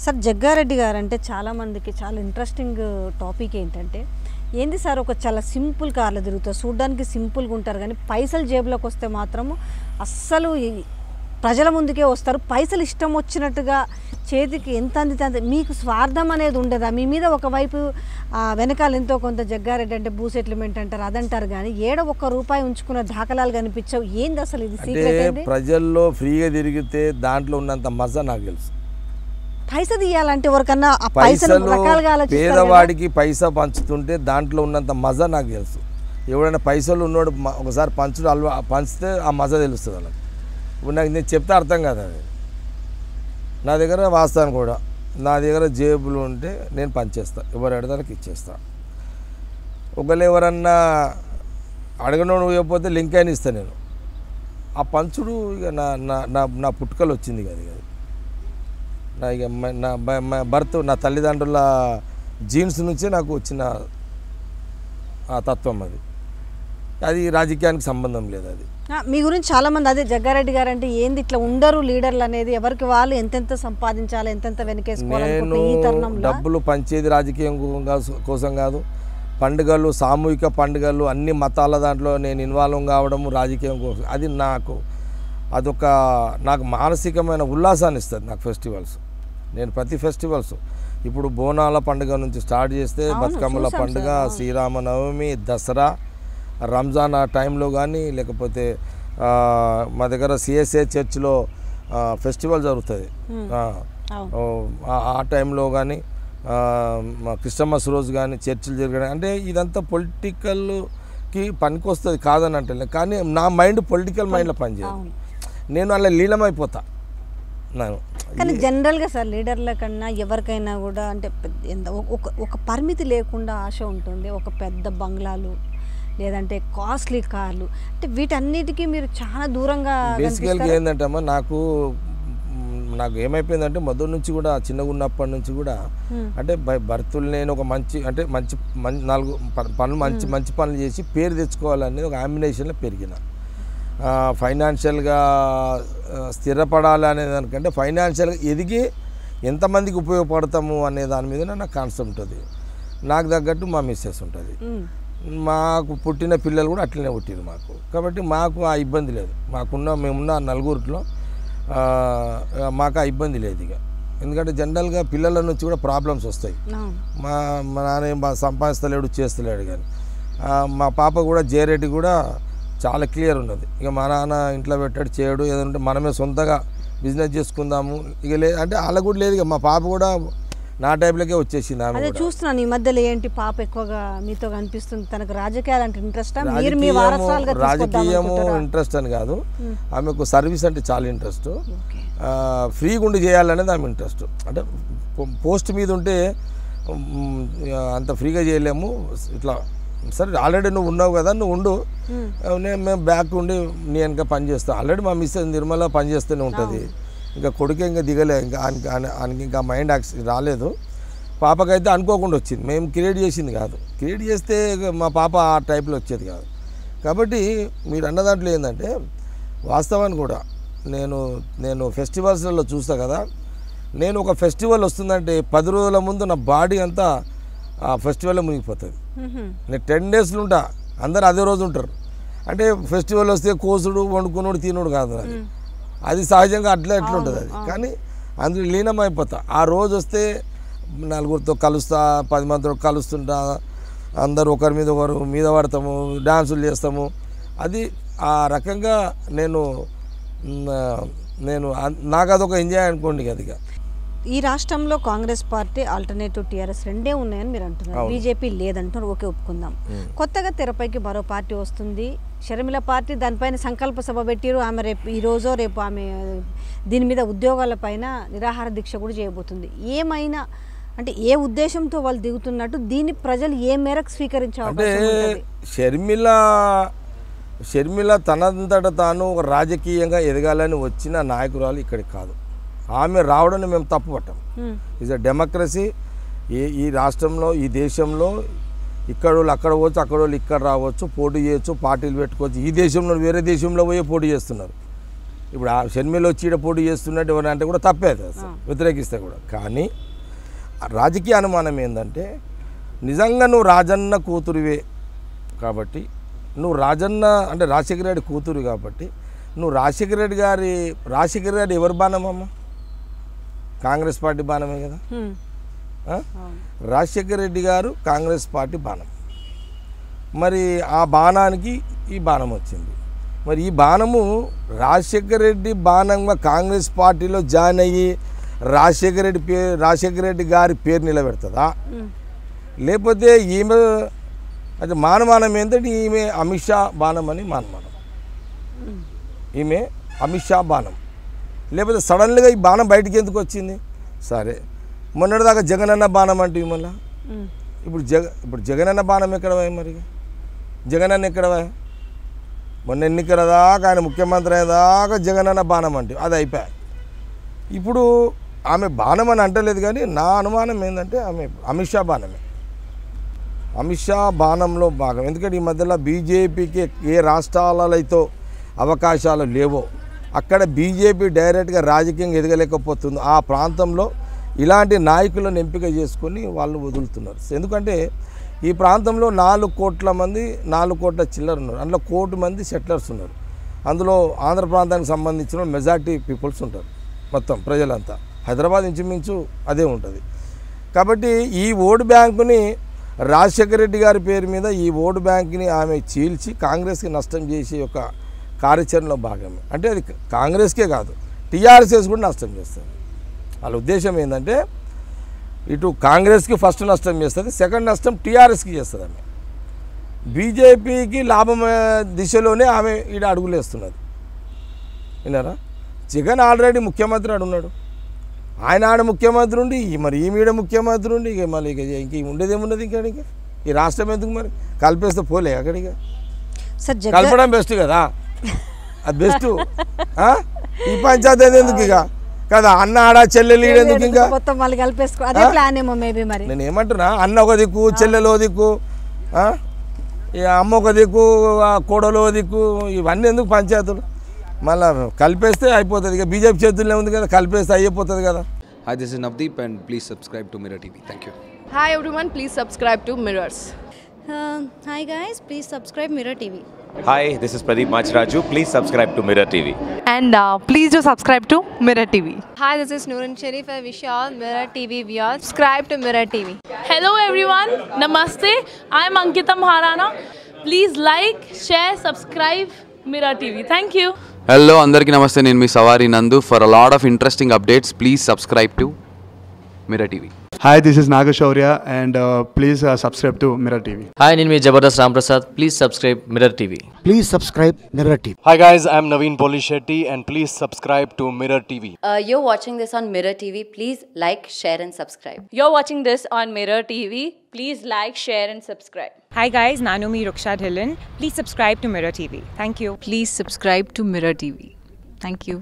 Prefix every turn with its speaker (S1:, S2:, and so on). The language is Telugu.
S1: సార్ జగ్గారెడ్డి గారు అంటే చాలామందికి చాలా ఇంట్రెస్టింగ్ టాపిక్ ఏంటంటే ఏంది సార్ ఒక చాలా సింపుల్ కార్లో తిరుగుతారు చూడడానికి సింపుల్గా ఉంటారు కానీ పైసలు జేబులోకి వస్తే మాత్రము అస్సలు ఈ- ప్రజల ముందుకే వస్తారు పైసలు ఇష్టం వచ్చినట్టుగా చేతికి ఎంత అందితే అంత మీకు స్వార్థం అనేది ఉండదా మీ మీద ఒకవైపు ఆ, వెనకాల ఎంతో కొంత జగ్గారెడ్డి అంటే భూ సెటిల్మెంట్ అంటారు అదంటారు కానీ ఏడ ఒక్క రూపాయి ఉంచుకున్న దాఖలాలు కనిపించవు ఏంది అసలు ఇది
S2: అంటే
S1: సీక్రెట్ ఏంది
S2: ప్రజల్లో ఫ్రీగా తిరిగితే దాంట్లో ఉన్నంత మజా నాకు తెలుసు
S1: పైస తీయాలంటే ఎవరికన్నా ఆ పైసలు
S2: పైసలు
S1: రకాలుగా ఆలోచిస్తారు కదా.
S2: పేదవాడికి పైసా పంచుతుంటే దాంట్లో ఉన్నంత మజా నాకు తెలుసు ఎవడైనా పైసలు ఉన్నోడు మ- ఒకసారి పంచుడు అలవా పంచితే ఆ మజా తెలుస్తుంది వాళ్ళకి ఇప్పుడు నాకు నేను చెప్తే అర్థం కాదు అది నా దగ్గర వాస్తాను కూడా నా దగ్గర జేబులు ఉంటే నేను పంచేస్తా ఎవరు అడదానికి ఇచ్చేస్తా ఒకవేళ ఎవరన్నా అడగనోడు ఇవ్వకపోతే లింక్ అయిన ఇస్తాను నేను ఆ పంచుడు ఇక నా నా నా నా పుట్టుకలు వచ్చింది కదా ఇక అది. నా ఇక మ- నా బ- మా బర్త్ నా తల్లిదండ్రుల జీన్స్ నుంచే నాకు వచ్చిన ఆ తత్వం అది అది రాజకీయానికి సంబంధం లేదు అది
S1: ఆ, మీ గురించి చాలా మంది అదే జగ్గారెడ్డి గారు అంటే ఏంది ఇట్లా ఉండరు లీడర్లు అనేది ఎవరికి వాళ్ళు ఎంతెంత సంపాదించాలి ఎంతెంత
S2: నేను
S1: వెనకేసుకోవాలనుకుంటున్న ఈ తరుణంలో
S2: డబ్బులు పంచేది రాజకీయం కో- కాదు- కోసం కాదు పండుగలు సామూహిక పండుగలు అన్ని మతాల దాంట్లో నేను ఇన్వాల్వ్ కావడము రాజకీయం కోసం అది నాకు అదొక నాకు మానసికమైన ఉల్లాసాన్ని ఇస్తుంది నాకు ఫెస్టివల్స్ నేను ప్రతి ఫెస్టివల్స్ ఇప్పుడు బోనాల పండుగ నుంచి స్టార్ట్ చేస్తే
S1: అవును,
S2: బతుకమ్మల
S1: చూసాం
S2: పండుగ
S1: సార్, అవును.
S2: శ్రీరామనవమి దసరా రంజాన్ ఆ టైంలో కానీ లేకపోతే ఆ, మా దగ్గర సిఎస్ఏ చర్చ్లో ఫెస్టివల్ జరుగుతుంది ఆ,
S1: అవును
S2: ఓ, ఆ- ఆ టైంలో కానీ మా క్రిస్టమస్ రోజు కానీ చర్చిలు జరగడం అంటే ఇదంతా పొలిటికల్కి పనికొస్తుంది కాదని అంటే కానీ నా మైండ్ పొలిటికల్ మైండ్లో పనిచేయదు
S1: అవును
S2: నేను అలా లీలమైపోతా నేను
S1: కానీ జనరల్గా సార్ లీడర్ల కన్నా ఎవరికైనా కూడా అంటే పెద్ద- ఎంత ఒక ఒక పరిమితి లేకుండా ఆశ ఉంటుంది ఒక పెద్ద బంగ్లాలు లేదంటే కాస్ట్లీ కార్లు అంటే వీటన్నిటికీ మీరు చాలా దూరంగా
S2: బేసికల్గా
S1: కనిపిస్తారు.
S2: ఏంటంటే అమ్మా నాకు మ్, నాకు ఏమైపోయిందంటే మొదటి నుంచి కూడా చిన్నగా ఉన్నప్పటి నుంచి కూడా
S1: Hmm.
S2: అంటే బై బర్తులు నేను ఒక మంచి అంటే మంచి మం- నాలుగు ప- పనులు మంచి మంచి పనులు చేసి పేరు తెచ్చుకోవాలనేది ఒక అంబినేషన్లో పెరిగిన ఫైనాన్షియల్గా స్థిరపడాలి అనే దానికంటే ఫైనాన్షియల్గా ఎదిగి ఎంతమందికి ఉపయోగపడతాము అనే దాని మీద నాకు కాన్సెప్ట్ ఉంటుంది నాకు తగ్గట్టు మా మిస్సెస్ ఉంటుంది
S1: ఉమ్,
S2: మాకు పుట్టిన పిల్లలు కూడా అట్లనే పుట్టిరు మాకు కాబట్టి మాకు ఆ ఇబ్బంది లేదు మాకున్న మేమున్న నలుగురిలో ఆ, మాకు ఆ ఇబ్బంది లేదు ఇక ఎందుకంటే జనరల్గా పిల్లల నుంచి కూడా ప్రాబ్లమ్స్ వస్తాయి
S1: అవును
S2: మా మా నాన్న ఏం బా- సంపాదిస్తలేడు చేస్తలేడు కానీ ఆ, మా పాప కూడా జేరెడ్డి కూడా చాలా క్లియర్ ఉన్నది ఇక మా నాన్న ఇంట్లో పెట్టాడు చేయడు ఏదంటే మనమే సొంతగా బిజినెస్ చేసుకుందాము ఇక లే అంటే వాళ్ళ కూడా లేదు ఇక మా పాప కూడా నా టైప్లకే వచ్చేసింది ఆమె
S1: అదే
S2: కూడా
S1: చూస్తున్నాను ఈ మధ్యలో ఏంటి పాప ఎక్కువగా మీతో కనిపిస్తుంది తనకు రాజకీయాలు అంటే ఇంట్రెస్ట్ మీరు మీ
S2: రాజకీయము
S1: వారసులుగా
S2: రాజకీయము ఇంట్రెస్ట్ అని కాదు ఆమెకు సర్వీస్ అంటే చాలా ఇంట్రెస్ట్
S1: ఓకే
S2: ఫ్రీగా ఉండి చేయాలనేది ఆమె ఇంట్రెస్ట్ అంటే పో- పోస్ట్ మీద ఉంటే మ్, అంత ఫ్రీగా చేయలేము ఇట్లా సరే ఆల్రెడీ నువ్వు ఉన్నావు కదా నువ్వు ఉండు నేను మేము బ్యాక్ ఉండి నీ వెనక పని చేస్తాను ఆల్రెడీ మా మిస్సెస్ నిర్మల పని చేస్తూనే ఉంటుంది ఇంకా కొడుకే ఇంకా దిగలే ఇంకా ఆయనకి ఆయన- ఆయనకి ఇంకా మైండ్ యాక్స్ రాలేదు పాపకైతే అనుకోకుండా వచ్చింది మేము క్రియేట్ చేసింది కాదు క్రియేట్ చేస్తే ఇక మా పాప ఆ టైప్లో వచ్చేది కాదు కాబట్టి మీరు అన్న దాంట్లో ఏంటంటే వాస్తవాన్ని కూడా నేను నేను ఫెస్టివల్స్లలో చూస్తా కదా నేను ఒక ఫెస్టివల్ వస్తుందంటే పది రోజుల ముందు నా బాడీ అంతా ఆ ఫెస్టివల్లో మునిగిపోతుంది నేను టెన్ డేస్లో ఉంటా అందరు అదే రోజు ఉంటారు అంటే ఫెస్టివల్ వస్తే కోసుడు వండుకునుడు తినుడు కాదు అది అది సహజంగా అట్లా ఎట్లా ఉంటుంది అది కానీ అందులో లీనమైపోతా ఆ రోజు వస్తే నలుగురితో కలుస్తా పది మందితో కలుస్తుంటా అందరూ ఒకరి మీద ఒకరు మీద పడతాము డాన్సులు చేస్తాము అది ఆ రకంగా నేను మ్, నేను అ- నాకు అదొక ఎంజాయ్ అనుకోండి అది ఇక
S1: ఈ రాష్ట్రంలో కాంగ్రెస్ పార్టీ ఆల్టర్నేటివ్ టీఆర్ఎస్ రెండే ఉన్నాయని మీరు అంటున్నారు బీజేపీ లేదంటున్నారు ఓకే ఒప్పుకుందాం కొత్తగా తెరపైకి మరో పార్టీ వస్తుంది షర్మిల పార్టీ దానిపైన సంకల్ప సభ పెట్టిరు ఆమె రేపు ఈ రోజో రేపు ఆమె దీని మీద ఉద్యోగాల పైన నిరాహార దీక్ష కూడా చేయబోతుంది ఏమైనా అంటే ఏ ఉద్దేశంతో వాళ్ళు దిగుతున్నట్టు దీన్ని ప్రజలు ఏ మేరకు స్వీకరించే
S2: అంటే
S1: అవకాశం ఉంటుంది
S2: షర్మిల షర్మిల తనంతట తాను ఒక రాజకీయంగా ఎదగాలని వచ్చిన నాయకురాలు ఇక్కడికి కాదు ఆమె రావడాన్ని మేము తప్పు పట్టాం
S1: ఉమ్,
S2: ఇస్ అ డెమోక్రసీ ఈ ఈ రాష్ట్రంలో ఈ దేశంలో ఇక్కడ వాళ్ళు అక్కడ పోవచ్చు అక్కడ వాళ్ళు ఇక్కడ రావచ్చు పోటీ చేయొచ్చు పార్టీలు పెట్టుకోవచ్చు ఈ దేశంలో వేరే దేశంలో పోయి పోటీ చేస్తున్నారు ఇప్పుడు ఆ షర్మిల వచ్చి ఈడ పోటీ చేస్తున్నట్టు ఎవరైనా అంటే కూడా తప్పే అది అసలు వ్యతిరేకిస్తే కూడా కానీ ఆ రాజకీయ అనుమానం ఏంటంటే నిజంగా నువ్వు రాజన్న కూతురువే కాబట్టి నువ్వు రాజన్న అంటే రాజశేఖర రెడ్డి కూతురు కాబట్టి నువ్వు రాజశేఖర రెడ్డి గారి రాజశేఖర రెడ్డి ఎవరి బాణమమ్మ కాంగ్రెస్ పార్టీ బాణమే కదా
S1: హ్మ్.
S2: ఆ?
S1: అవును.
S2: రాజశేఖర రెడ్డి గారు కాంగ్రెస్ పార్టీ బాణం మరి ఆ బాణానికి ఈ బాణం వచ్చింది మరి ఈ బాణము రాజశేఖర రెడ్డి బాణంగా కాంగ్రెస్ పార్టీలో జాయిన్ అయ్యి రాజశేఖర రెడ్డి పేరు రాజశేఖర రెడ్డి గారి పేరు నిలబెడుతుందా
S1: హ్మ్.
S2: లేకపోతే ఈమె అంటే మానమానం ఏంటంటే ఈమె అమిత్ షా బాణం అని మానమానం ఈమె అమిత్ షా బాణం లేకపోతే సడన్గా ఈ బాణం బయటికి ఎందుకు వచ్చింది సరే మొన్నటిదాకా జగనన్న బాణం అంటే మళ్ళా
S1: హ్మ్.
S2: ఇప్పుడు జగ ఇప్పుడు జగనన్న బాణం ఎక్కడ పోయి మరి జగనన్న ఎక్కడ పోయి మొన్న ఎన్నికల దాకా ఆయన ముఖ్యమంత్రి అయ్యేదాకా జగనన్న బాణం అంటే అది అయిపోయాయి ఇప్పుడు ఆమె బాణం అని అంటలేదు కానీ నా అనుమానం ఏంటంటే ఆమె అమిత్ షా బాణమే అమిత్ షా బాణంలో భాగం ఎందుకంటే ఈ మధ్యలో బీజేపీకి ఏ రాష్ట్రాలతో అవకాశాలు లేవో అక్కడ బీజేపీ డైరెక్ట్గా రాజకీయంగా ఎదగలేకపోతుందో ఆ ప్రాంతంలో ఇలాంటి నాయకులను ఎంపిక చేసుకొని వాళ్ళు వదులుతున్నారు ఎందుకంటే ఈ ప్రాంతంలో నాలుగు కోట్ల మంది నాలుగు కోట్ల చిల్లర ఉన్నారు అందులో కోటి మంది సెటిలర్స్ ఉన్నారు అందులో ఆంధ్ర ప్రాంతానికి సంబంధించిన మెజార్టీ పీపుల్స్ ఉంటారు మొత్తం ప్రజలంతా హైదరాబాద్ ఇంచుమించు అదే ఉంటుంది కాబట్టి ఈ ఓటు బ్యాంకుని రాజశేఖర రెడ్డి గారి పేరు మీద ఈ ఓటు బ్యాంక్ని ఆమె చీల్చి కాంగ్రెస్కి నష్టం చేసే ఒక కార్యాచరణలో భాగమే అంటే అది కాంగ్రెస్కే కాదు టీఆర్ఎస్ఎస్ కూడా నష్టం చేస్తుంది వాళ్ళ ఉద్దేశం ఏంటంటే ఇటు కాంగ్రెస్కి ఫస్ట్ నష్టం చేస్తుంది సెకండ్ నష్టం టీఆర్ఎస్కి చేస్తుంది ఆమె బీజేపీకి లాభం ఆ, దిశలోనే ఆమె ఈడ అడుగులేస్తున్నది విన్నారా జగన్ ఆల్రెడీ ముఖ్యమంత్రి ఆడు ఉన్నాడు ఆయన ఆడ ముఖ్యమంత్రి ఉండి ఈ మరి ఈమెడ ముఖ్యమంత్రి ఉండి ఇక మళ్ళీ ఇక ఇంక ఉండేది ఏమున్నది ఇంకా ఇంకా ఈ రాష్ట్రం ఎందుకు మరి కలిపేస్తే పోలే అక్కడికి
S1: సార్ జగన్
S2: కలపడం బెస్ట్ కదా అది బెస్ట్ ఈ పంచాయతీ అది ఎందుకు ఇక కదా అన్న ఆడ చెల్లెలు ఈడ ఎందుకు ఇంకా
S1: మొత్తం మళ్ళీ కలిపేసుకో అదే ప్లాన్ ఏమో మేబీ మరి
S2: నేను ఏమంటున్నా అన్న ఒక దిక్కు చెల్లెలు ఒక దిక్కు ఆ? ఇక అమ్మ ఒక దిక్కు ఆ కోడలు ఒక దిక్కు ఇవన్నీ ఎందుకు పంచాయతీలు మళ్ళీ కలిపేస్తే అయిపోతుంది ఇక బీజేపీ చేతుల్లో ఉంది కదా కలిపేస్తే అయిపోతుంది కదా
S3: Hi, this is Navdeep, and please subscribe to Mirror TV. Thank you.
S4: Hi everyone, please subscribe to Mirrors.
S5: Uh, hi guys, please subscribe Mirror TV.
S6: Hi, this is Pradeep Machraju. Please subscribe to Mirror TV.
S7: and uh, please do subscribe to Mirror TV.
S5: Hi, this is Noorun Sharif. I wish you all Mirror TV viewers subscribe to Mirror TV.
S8: Hello everyone, Namaste. I'm Ankita Maharana. Please like, share, subscribe Mirror TV. Thank you.
S9: Hello అందరికీ నమస్తే నేను మీ Savari Nandu for a lot of interesting updates please subscribe to Mirror TV
S10: Hi, this is Nagashaurya, and uh, please uh, subscribe to Mirror TV.
S11: Hi నేను మీ Jabardasth Ramprasad please subscribe Mirror TV
S12: Please subscribe Mirror TV.
S13: Hi guys, I'm Naveen Polishetty and please subscribe to Mirror TV.
S14: Uh, you're watching this on Mirror TV. Please like, share, and subscribe.
S15: You're watching this on Mirror TV. Please like, share, and subscribe.
S7: Hi guys, Nanumi Ruksha Dhillon. Please subscribe to Mirror TV. Thank you.
S4: Please subscribe to Mirror TV. Thank you.